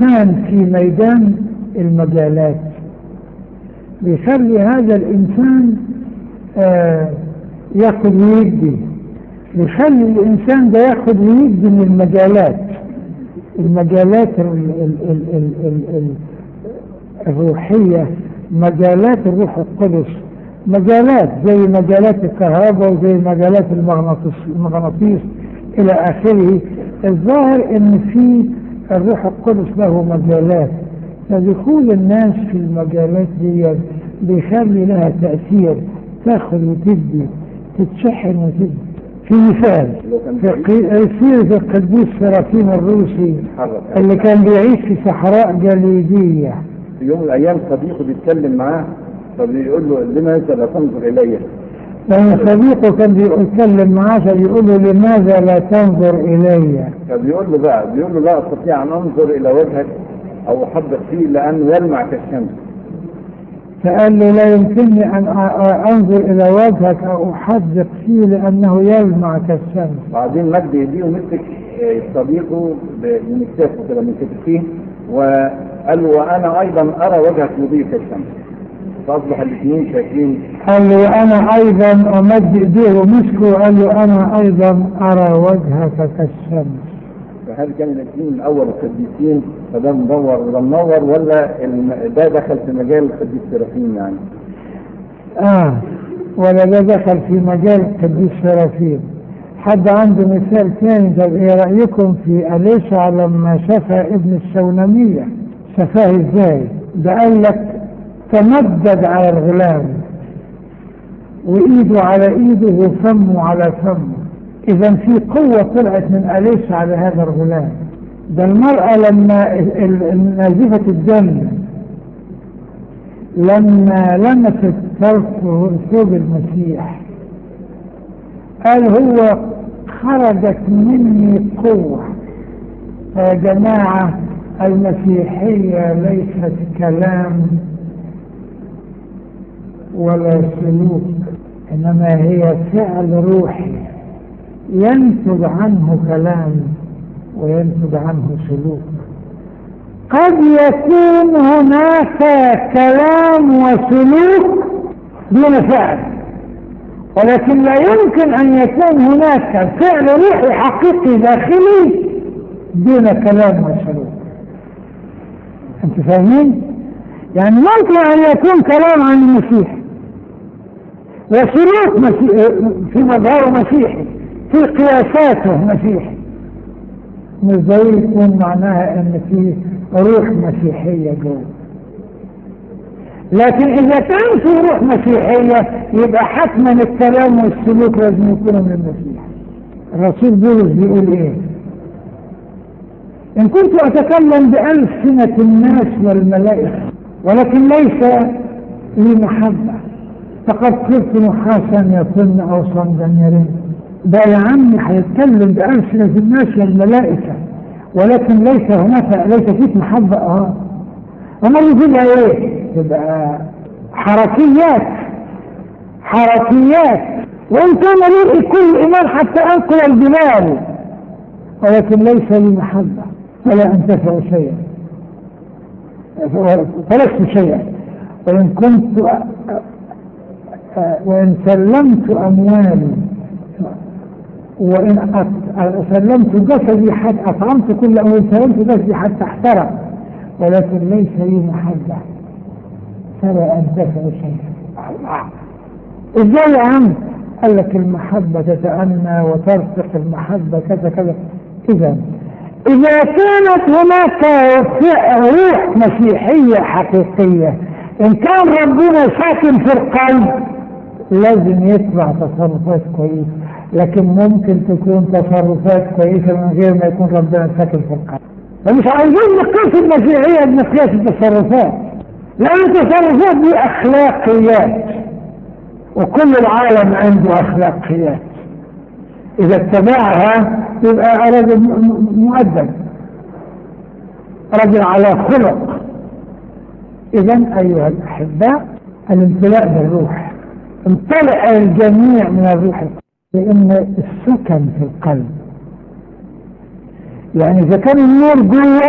الإنسان في ميدان المجالات بيخلي هذا الإنسان آه ياخد ويدي بيخلي الإنسان ده ياخد ويدي من المجالات المجالات ال ال ال ال ال ال الروحية مجالات الروح القدس مجالات زي مجالات الكهرباء وزي مجالات المغناطيس, المغناطيس إلى آخره الظاهر إن في الروح القدس له مجالات فدخول الناس في المجالات دي بيخلي لها تأثير تاخد وتدي تتشحن وتدي في مثال في في القديس سرافيم الروسي اللي كان بيعيش في صحراء جليدية في يوم من الايام صديقه بيتكلم معاه فبيقول له لماذا لا تنظر الي؟ لأن صديقه كان بيتكلم معاه فبيقول له لماذا لا تنظر إلي؟ فبيقول له بقى بيقول له لا استطيع ان انظر الى وجهك او احدق فيه لانه يلمع كالشمس فقال له لا يمكنني أن أنظر إلى وجهك أو أحدق فيه لأنه يلمع كالشمس بعدين مد ايديه ومسك صديقه من كتافه كده من كتفيه وقال له وانا ايضا ارى وجهك يضيء كالشمس فاصبح الاثنين شايفين قال له أنا أيضا أمد إيديه ومسكه وقال له أنا أيضا أرى وجهك كالشمس فهل كان الاثنين من اول القديسين فده مدور وده منور ولا ال- ده دخل في مجال القديس سرافيم يعني؟ آه ولا ده دخل في مجال القديس سرافيم حد عنده مثال ثاني طب ايه رأيكم في أليشع لما شفى ابن الشونمية شفاه ازاي ده قال لك تمدد على الغلام وإيده على إيده وفمه على فمه إذا في قوة طلعت من أليشع على هذا الغلام ده المرأة لما ال- ال- نازفة الدم لما لمست طرف ثوب المسيح قال هو خرجت مني قوة يا جماعة المسيحية ليست كلام ولا سلوك إنما هي فعل روحي ينتج عنه كلام وينتج عنه سلوك قد يكون هناك كلام وسلوك دون فعل ولكن لا يمكن أن يكون هناك فعل روحي حقيقي داخلي دون كلام وسلوك أنت فاهمين؟ يعني ممكن أن يكون كلام عن المسيح وسلوك مسيح في مظهره مسيحي في قياساته مسيحي مش زي يكون معناها ان في روح مسيحية جوه لكن اذا كان في روح مسيحية يبقى حتما الكلام والسلوك لازم يكونوا من المسيح الرسول بولس بيقول ايه ان كنت اتكلم بألسنة الناس والملائكة ولكن ليس لي محبة فقد صرت نحاسا يطن او صمدا يرن ده يا عمي هيتكلم بألسنة الناس والملائكة ولكن ليس هناك ليس فيك محبة اه امال يقولها ايه؟ تبقى حركيات حركيات وان كان لي كل ايمان حتى انقل الجبال ولكن ليس لي محبة فلا انتفع شيئا فلست شيئا وان كنت وان سلمت اموالي وإن أط- سلمت جسدي حتى أطعمت كل أمر سلمت جسدي حتى احترق ولكن ليس لي محبة فلا أنتفع شيئا إزاي يا عم؟ قال لك المحبة تتأنى وترفق المحبة كذا كذا إذا إذا كانت هناك روح مسيحية حقيقية إن كان ربنا ساكن في القلب لازم يطلع تصرفات كويسة لكن ممكن تكون تصرفات كويسة من غير ما يكون ربنا ساكن في القلب فمش عايزين نقيس المسيحية بمقياس التصرفات لأن التصرفات دي أخلاقيات وكل العالم عنده أخلاقيات إذا اتبعها يبقى رجل م- م- مؤدب رجل على خلق إذا أيها الأحباء الامتلاء بالروح امتلأ الجميع من الروح القدس لأن السكن في القلب يعني إذا كان النور جوه